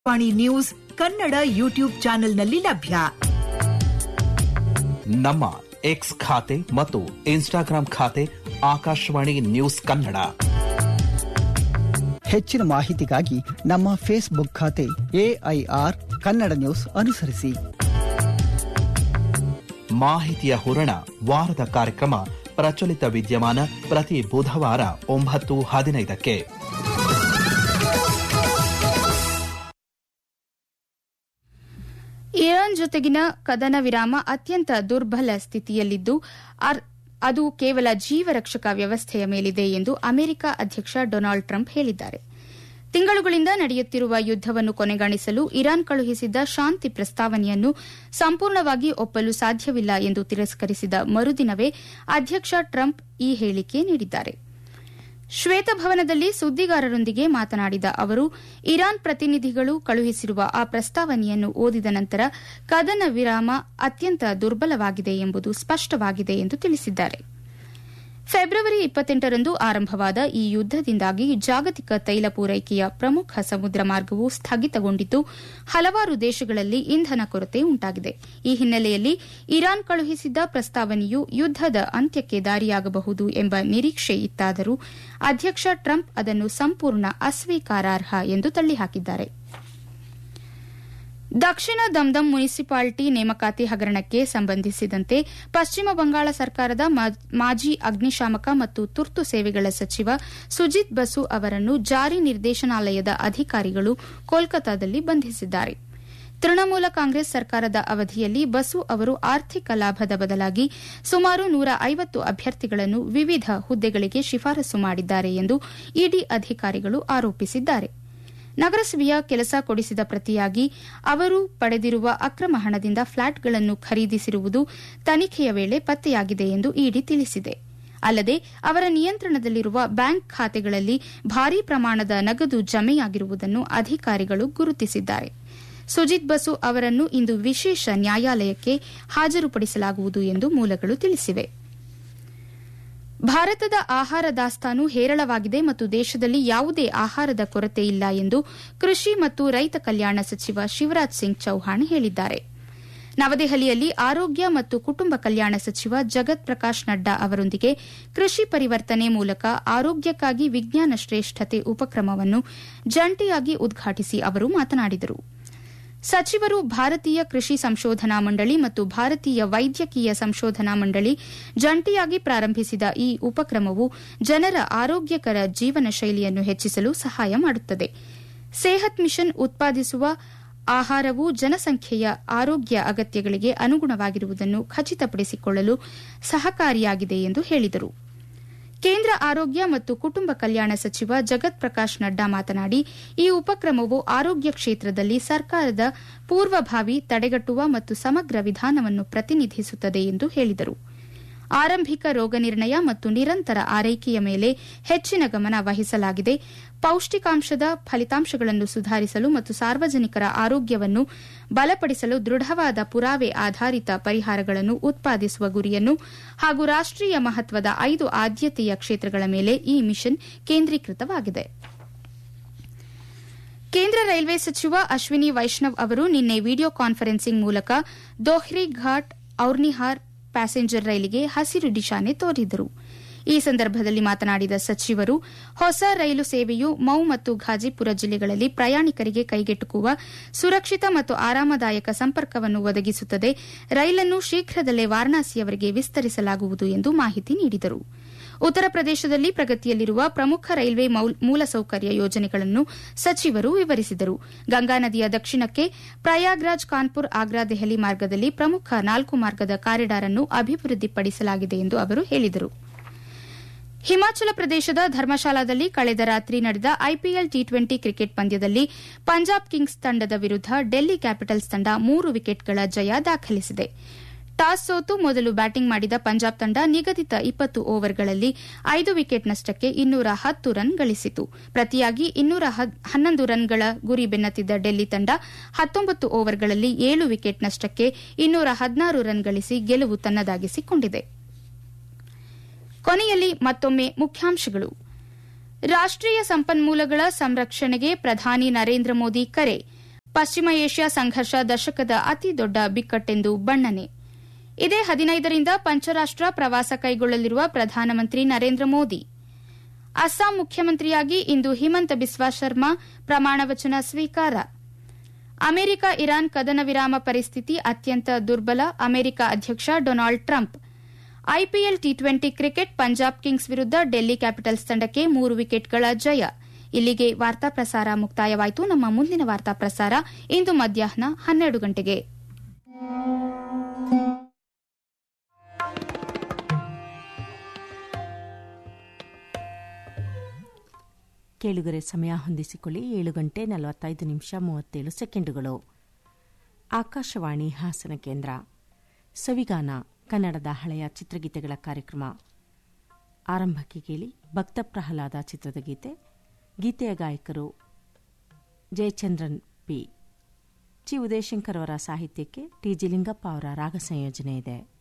ವಾಣಿ news Kannada YouTube ಚಾನೆಲ್ನಲ್ಲಿ ಲಭ್ಯ ನಮ್ಮ ಎಕ್ಸ್ ಖಾತೆ ಮತ್ತು ಇನ್ಸ್ಟಾಗ್ರಾಂ ಖಾತೆ ಆಕಾಶವಾಣಿ ನ್ಯೂಸ್ ಕನ್ನಡ ಹೆಚ್ಚಿನ ಮಾಹಿತಿಗಾಗಿ ನಮ್ಮ ಫೇಸ್ಬುಕ್ ಖಾತೆ ಎಐಆರ್ ಕನ್ನಡ ನ್ಯೂಸ್ ಅನುಸರಿಸಿ ಮಾಹಿತಿಯ ಹೂರಣ ವಾರದ ಕಾರ್ಯಕ್ರಮ ಪ್ರಚಲಿತ ವಿದ್ಯಮಾನ ಪ್ರತಿ ಬುಧವಾರ ಒಂಬತ್ತು ಹದಿನೈದಕ್ಕೆ ಇರಾನ್ ಜೊತೆಗಿನ ಕದನ ವಿರಾಮ ಅತ್ಯಂತ ದುರ್ಬಲ ಸ್ಥಿತಿಯಲ್ಲಿದ್ದು ಅರ್- ಅದು ಕೇವಲ ಜೀವರಕ್ಷಕ ವ್ಯವಸ್ಥೆಯ ಮೇಲಿದೆ ಎಂದು ಅಮೆರಿಕ ಅಧ್ಯಕ್ಷ ಡೊನಾಲ್ಡ್ ಟ್ರಂಪ್ ಹೇಳಿದ್ದಾರೆ ತಿಂಗಳುಗಳಿಂದ ನಡೆಯುತ್ತಿರುವ ಯುದ್ದವನ್ನು ಕೊನೆಗಾಣಿಸಲು ಇರಾನ್ ಕಳುಹಿಸಿದ್ದ ಶಾಂತಿ ಪ್ರಸ್ತಾವನೆಯನ್ನು ಸಂಪೂರ್ಣವಾಗಿ ಒಪ್ಪಲು ಸಾಧ್ಯವಿಲ್ಲ ಎಂದು ತಿರಸ್ಕರಿಸಿದ ಮರುದಿನವೇ ಅಧ್ಯಕ್ಷ ಟ್ರಂಪ್ ಈ ಹೇಳಿಕೆ ನೀಡಿದ್ದಾರೆ ಶ್ವೇತಭವನದಲ್ಲಿ ಸುದ್ದಿಗಾರರೊಂದಿಗೆ ಮಾತನಾಡಿದ ಅವರು ಇರಾನ್ ಪ್ರತಿನಿಧಿಗಳು ಕಳುಹಿಸಿರುವ ಆ ಪ್ರಸ್ತಾವನೆಯನ್ನು ಓದಿದ ನಂತರ ಕದನ ವಿರಾಮ ಅತ್ಯಂತ ದುರ್ಬಲವಾಗಿದೆ ಎಂಬುದು ಸ್ಪಷ್ಟವಾಗಿದೆ ಎಂದು ತಿಳಿಸಿದ್ದಾರೆ ಫೆಬ್ರವರಿ ಇಪ್ಪತ್ತೆಂಟರಂದು ಆರಂಭವಾದ ಈ ಯುದ್ದದಿಂದಾಗಿ ಜಾಗತಿಕ ತೈಲ ಪೂರೈಕೆಯ ಪ್ರಮುಖ ಸಮುದ್ರ ಮಾರ್ಗವು ಸ್ಥಗಿತಗೊಂಡಿದ್ದು ಹಲವಾರು ದೇಶಗಳಲ್ಲಿ ಇಂಧನ ಕೊರತೆ ಉಂಟಾಗಿದೆ ಈ ಹಿನ್ನೆಲೆಯಲ್ಲಿ ಇರಾನ್ ಕಳುಹಿಸಿದ್ದ ಪ್ರಸ್ತಾವನೆಯು ಯುದ್ದದ ಅಂತ್ಯಕ್ಕೆ ದಾರಿಯಾಗಬಹುದು ಎಂಬ ನಿರೀಕ್ಷೆ ಇತ್ತಾದರೂ ಅಧ್ಯಕ್ಷ ಟ್ರಂಪ್ ಅದನ್ನು ಸಂಪೂರ್ಣ ಅಸ್ವೀಕಾರಾರ್ಹ ಎಂದು ತಳ್ಳಿಹಾಕಿದ್ದಾರೆ ದಕ್ಷಿಣ ದಮ್ದಮ್ ಮುನಿಸಿಪಾಲಿಟಿ ನೇಮಕಾತಿ ಹಗರಣಕ್ಕೆ ಸಂಬಂಧಿಸಿದಂತೆ ಪಶ್ಚಿಮ ಬಂಗಾಳ ಸರ್ಕಾರದ ಮಾ- ಮಾಜಿ ಅಗ್ನಿಶಾಮಕ ಮತ್ತು ತುರ್ತು ಸೇವೆಗಳ ಸಚಿವ ಸುಜಿತ್ ಬಸು ಅವರನ್ನು ಜಾರಿ ನಿರ್ದೇಶನಾಲಯದ ಅಧಿಕಾರಿಗಳು ಕೋಲ್ಕತಾದಲ್ಲಿ ಬಂಧಿಸಿದ್ದಾರೆ ತೃಣಮೂಲ ಕಾಂಗ್ರೆಸ್ ಸರ್ಕಾರದ ಅವಧಿಯಲ್ಲಿ ಬಸು ಅವರು ಆರ್ಥಿಕ ಲಾಭದ ಬದಲಾಗಿ ಸುಮಾರು ನೂರ ಐವತ್ತು ಅಭ್ಯರ್ಥಿಗಳನ್ನು ವಿವಿಧ ಹುದ್ದೆಗಳಿಗೆ ಶಿಫಾರಸು ಮಾಡಿದ್ದಾರೆ ಎಂದು ಇಡಿ ಅಧಿಕಾರಿಗಳು ಆರೋಪಿಸಿದ್ದಾರೆ ನಗರಸಭೆಯ ಕೆಲಸ ಕೊಡಿಸಿದ ಪ್ರತಿಯಾಗಿ ಅವರು ಪಡೆದಿರುವ ಅಕ್ರಮ ಹಣದಿಂದ ಫ್ಲಾಟ್ಗಳನ್ನು ಖರೀದಿಸಿರುವುದು ತನಿಖೆಯ ವೇಳೆ ಪತ್ತೆಯಾಗಿದೆ ಎಂದು ಇಡಿ ತಿಳಿಸಿದೆ ಅಲ್ಲದೆ ಅವರ ನಿಯಂತ್ರಣದಲ್ಲಿರುವ ಬ್ಯಾಂಕ್ ಖಾತೆಗಳಲ್ಲಿ ಭಾರೀ ಪ್ರಮಾಣದ ನಗದು ಜಮೆಯಾಗಿರುವುದನ್ನು ಅಧಿಕಾರಿಗಳು ಗುರುತಿಸಿದ್ದಾರೆ ಸುಜಿತ್ ಬಸು ಅವರನ್ನು ಇಂದು ವಿಶೇಷ ನ್ಯಾಯಾಲಯಕ್ಕೆ ಹಾಜರುಪಡಿಸಲಾಗುವುದು ಎಂದು ಮೂಲಗಳು ತಿಳಿಸಿವೆ ಭಾರತದ ಆಹಾರ ದಾಸ್ತಾನು ಹೇರಳವಾಗಿದೆ ಮತ್ತು ದೇಶದಲ್ಲಿ ಯಾವುದೇ ಆಹಾರದ ಕೊರತೆ ಇಲ್ಲ ಎಂದು ಕೃಷಿ ಮತ್ತು ರೈತ ಕಲ್ಯಾಣ ಸಚಿವ ಶಿವರಾಜ್ ಸಿಂಗ್ ಚೌಹಾಣ್ ಹೇಳಿದ್ದಾರೆ ನವದೆಹಲಿಯಲ್ಲಿ ಆರೋಗ್ಯ ಮತ್ತು ಕುಟುಂಬ ಕಲ್ಯಾಣ ಸಚಿವ ಜಗತ್ ಪ್ರಕಾಶ್ ನಡ್ಡಾ ಅವರೊಂದಿಗೆ ಕೃಷಿ ಪರಿವರ್ತನೆ ಮೂಲಕ ಆರೋಗ್ಯಕ್ಕಾಗಿ ವಿಜ್ಞಾನ ಶ್ರೇಷ್ಠತೆ ಉಪಕ್ರಮವನ್ನು ಜಂಟಿಯಾಗಿ ಉದ್ಘಾಟಿಸಿ ಅವರು ಮಾತನಾಡಿದರು ಸಚಿವರು ಭಾರತೀಯ ಕೃಷಿ ಸಂಶೋಧನಾ ಮಂಡಳಿ ಮತ್ತು ಭಾರತೀಯ ವೈದ್ಯಕೀಯ ಸಂಶೋಧನಾ ಮಂಡಳಿ ಜಂಟಿಯಾಗಿ ಪ್ರಾರಂಭಿಸಿದ ಈ ಉಪಕ್ರಮವು ಜನರ ಆರೋಗ್ಯಕರ ಜೀವನ ಶೈಲಿಯನ್ನು ಹೆಚ್ಚಿಸಲು ಸಹಾಯ ಮಾಡುತ್ತದೆ ಸೇಹತ್ ಮಿಷನ್ ಉತ್ಪಾದಿಸುವ ಆಹಾರವು ಜನಸಂಖ್ಯೆಯ ಆರೋಗ್ಯ ಅಗತ್ಯಗಳಿಗೆ ಅನುಗುಣವಾಗಿರುವುದನ್ನು ಖಚಿತಪಡಿಸಿಕೊಳ್ಳಲು ಸಹಕಾರಿಯಾಗಿದೆ ಎಂದು ಹೇಳಿದರು ಕೇಂದ್ರ ಆರೋಗ್ಯ ಮತ್ತು ಕುಟುಂಬ ಕಲ್ಯಾಣ ಸಚಿವ ಜಗತ್ ಪ್ರಕಾಶ್ ನಡ್ಡಾ ಮಾತನಾಡಿ ಈ ಉಪಕ್ರಮವು ಆರೋಗ್ಯ ಕ್ಷೇತ್ರದಲ್ಲಿ ಸರ್ಕಾರದ ಪೂರ್ವಭಾವಿ ತಡೆಗಟ್ಟುವ ಮತ್ತು ಸಮಗ್ರ ವಿಧಾನವನ್ನು ಪ್ರತಿನಿಧಿಸುತ್ತದೆ ಎಂದು ಹೇಳಿದರು ಆರಂಭಿಕ ರೋಗ ನಿರ್ಣಯ ಮತ್ತು ನಿರಂತರ ಆರೈಕೆಯ ಮೇಲೆ ಹೆಚ್ಚಿನ ಗಮನ ವಹಿಸಲಾಗಿದೆ ಪೌಷ್ಟಿಕಾಂಶದ ಫಲಿತಾಂಶಗಳನ್ನು ಸುಧಾರಿಸಲು ಮತ್ತು ಸಾರ್ವಜನಿಕರ ಆರೋಗ್ಯವನ್ನು ಬಲಪಡಿಸಲು ದೃಢವಾದ ಪುರಾವೆ ಆಧಾರಿತ ಪರಿಹಾರಗಳನ್ನು ಉತ್ಪಾದಿಸುವ ಗುರಿಯನ್ನು ಹಾಗೂ ರಾಷ್ಟೀಯ ಮಹತ್ವದ ಐದು ಆದ್ಯತೆಯ ಕ್ಷೇತ್ರಗಳ ಮೇಲೆ ಈ ಮಿಷನ್ ಕೇಂದ್ರೀಕೃತವಾಗಿದೆ ಕೇಂದ್ರ ರೈಲ್ವೆ ಸಚಿವ ಅಶ್ವಿನಿ ವೈಷ್ಣವ್ ಅವರು ನಿನ್ನೆ ವಿಡಿಯೋ ಕಾನ್ಫರೆನ್ಸಿಂಗ್ ಮೂಲಕ ದೋಹ್ರಿ ಘಾಟ್ ಔರ್ನಿಹಾರ್ ಪ್ಯಾಸೆಂಜರ್ ರೈಲಿಗೆ ಹಸಿರು ನಿಶಾನೆ ತೋರಿದರು ಈ ಸಂದರ್ಭದಲ್ಲಿ ಮಾತನಾಡಿದ ಸಚಿವರು ಹೊಸ ರೈಲು ಸೇವೆಯು ಮೌ ಮತ್ತು ಘಾಜಿಪುರ ಜಿಲ್ಲೆಗಳಲ್ಲಿ ಪ್ರಯಾಣಿಕರಿಗೆ ಕೈಗೆಟುಕುವ ಸುರಕ್ಷಿತ ಮತ್ತು ಆರಾಮದಾಯಕ ಸಂಪರ್ಕವನ್ನು ಒದಗಿಸುತ್ತದೆ ರೈಲನ್ನು ಶೀಘ್ರದಲ್ಲೇ ವಾರಣಾಸಿಯವರೆಗೆ ವಿಸ್ತರಿಸಲಾಗುವುದು ಎಂದು ಮಾಹಿತಿ ನೀಡಿದರು ಉತ್ತರ ಪ್ರದೇಶದಲ್ಲಿ ಪ್ರಗತಿಯಲ್ಲಿರುವ ಪ್ರಮುಖ ರೈಲ್ವೆ ಮೌಲ್- ಮೂಲಸೌಕರ್ಯ ಯೋಜನೆಗಳನ್ನು ಸಚಿವರು ವಿವರಿಸಿದರು ಗಂಗಾ ನದಿಯ ದಕ್ಷಿಣಕ್ಕೆ ಪ್ರಯಾಗ್ರಾಜ್ ಕಾನ್ಪುರ್ ಆಗ್ರಾ ದೆಹಲಿ ಮಾರ್ಗದಲ್ಲಿ ಪ್ರಮುಖ ನಾಲ್ಕು ಮಾರ್ಗದ ಕಾರಿಡಾರ್ ಅನ್ನು ಅಭಿವೃದ್ಧಿಪಡಿಸಲಾಗಿದೆ ಎಂದು ಅವರು ಹೇಳಿದರು ಹಿಮಾಚಲ ಪ್ರದೇಶದ ಧರ್ಮಶಾಲಾದಲ್ಲಿ ಕಳೆದ ರಾತ್ರಿ ನಡೆದ ಐಪಿಎಲ್ ಟಿ ಟ್ವೆಂಟಿ ಕ್ರಿಕೆಟ್ ಪಂದ್ಯದಲ್ಲಿ ಪಂಜಾಬ್ ಕಿಂಗ್ಸ್ ತಂಡದ ವಿರುದ್ದ ಡೆಲ್ಲಿ ಕ್ಯಾಪಿಟಲ್ಸ್ ತಂಡ ಮೂರು ವಿಕೆಟ್ಗಳ ಜಯ ದಾಖಲಿಸಿದೆ ಟಾಸ್ ಸೋತು ಮೊದಲು ಬ್ಯಾಟಿಂಗ್ ಮಾಡಿದ ಪಂಜಾಬ್ ತಂಡ ನಿಗದಿತ ಇಪ್ಪತ್ತು ಓವರ್ಗಳಲ್ಲಿ ಐದು ವಿಕೆಟ್ ನಷ್ಟಕ್ಕೆ ಇನ್ನೂರ ಹತ್ತು ರನ್ ಗಳಿಸಿತು ಪ್ರತಿಯಾಗಿ ಇನ್ನೂರ ಹನ್ನೊಂದು ರನ್ಗಳ ಗುರಿ ಬೆನ್ನತ್ತಿದ್ದ ಡೆಲ್ಲಿ ತಂಡ ಹತ್ತೊಂಬತ್ತು ಓವರ್ಗಳಲ್ಲಿ ಏಳು ವಿಕೆಟ್ ನಷ್ಟಕ್ಕೆ ಇನ್ನೂರ ಹದಿನಾರು ರನ್ ಗಳಿಸಿ ಗೆಲುವು ತನ್ನದಾಗಿಸಿಕೊಂಡಿದೆ ಕೊನೆಯಲ್ಲಿ ಮತ್ತೊಮ್ಮೆ ಮುಖ್ಯಾಂಶಗಳು ರಾಷ್ಟೀಯ ಸಂಪನ್ಮೂಲಗಳ ಸಂರಕ್ಷಣೆಗೆ ಪ್ರಧಾನಿ ನರೇಂದ್ರ ಮೋದಿ ಕರೆ ಪಶ್ಚಿಮ ಏಷ್ಯಾ ಸಂಘರ್ಷ ದಶಕದ ಅತಿ ದೊಡ್ಡ ಬಿಕ್ಕಟ್ಟೆಂದು ಬಣ್ಣನೆ ಇದೇ ಹದಿನೈದರಿಂದ ಪಂಚರಾಷ್ಟ್ರ ಪ್ರವಾಸ ಕೈಗೊಳ್ಳಲಿರುವ ಪ್ರಧಾನಮಂತ್ರಿ ನರೇಂದ್ರ ಮೋದಿ ಅಸ್ಸಾಂ ಮುಖ್ಯಮಂತ್ರಿಯಾಗಿ ಇಂದು ಹಿಮಂತ ಬಿಸ್ವಾ ಶರ್ಮಾ ಪ್ರಮಾಣವಚನ ಸ್ವೀಕಾರ ಅಮೆರಿಕ ಇರಾನ್ ಕದನ ವಿರಾಮ ಪರಿಸ್ಥಿತಿ ಅತ್ಯಂತ ದುರ್ಬಲ ಅಮೆರಿಕ ಅಧ್ಯಕ್ಷ Donald Trump IPL T twenty cricket Punjab kings ವಿರುದ್ಧ ಡೆಲ್ಲಿ ಕ್ಯಾಪಿಟಲ್ಸ್ ತಂಡಕ್ಕೆ ಮೂರು ವಿಕೆಟ್ಗಳ ಜಯ ಇಲ್ಲಿಗೆ ವಾರ್ತಾ ಪ್ರಸಾರ ಮುಕ್ತಾಯವಾಯಿತು ನಮ್ಮ ಮುಂದಿನ ವಾರ್ತಾ ಪ್ರಸಾರ ಇಂದು ಮಧ್ಯಾಹ್ನ ಹನ್ನೆರಡು ಗಂಟೆಗೆ ಕೇಳುಗರೆ ಸಮಯ ಹೊಂದಿಸಿಕೊಳ್ಳಿ ಏಳು ಗಂಟೆ ನಲವತ್ತೈದು ನಿಮಿಷ ಮೂವತ್ತೇಳು ಸೆಕೆಂಡುಗಳು ಆಕಾಶವಾಣಿ ಹಾಸನ ಕೇಂದ್ರ ಸವಿಗಾನ ಕನ್ನಡದ ಹಳೆಯ ಚಿತ್ರಗೀತೆಗಳ ಕಾರ್ಯಕ್ರಮ ಆರಂಭಕ್ಕೆ ಕೇಳಿ ಭಕ್ತ ಪ್ರಹ್ಲಾದ ಚಿತ್ರದ ಗೀತೆ ಗೀತೆಯ ಗಾಯಕರು ಜಯಚಂದ್ರನ್ ಪಿ ಜಿ ಉದಯಶಂಕರ್ ಅವರ ಸಾಹಿತ್ಯಕ್ಕೆ ಟಿ ಜಿ ಲಿಂಗಪ್ಪ ಅವರ ರಾಗ ಸಂಯೋಜನೆ ಇದೆ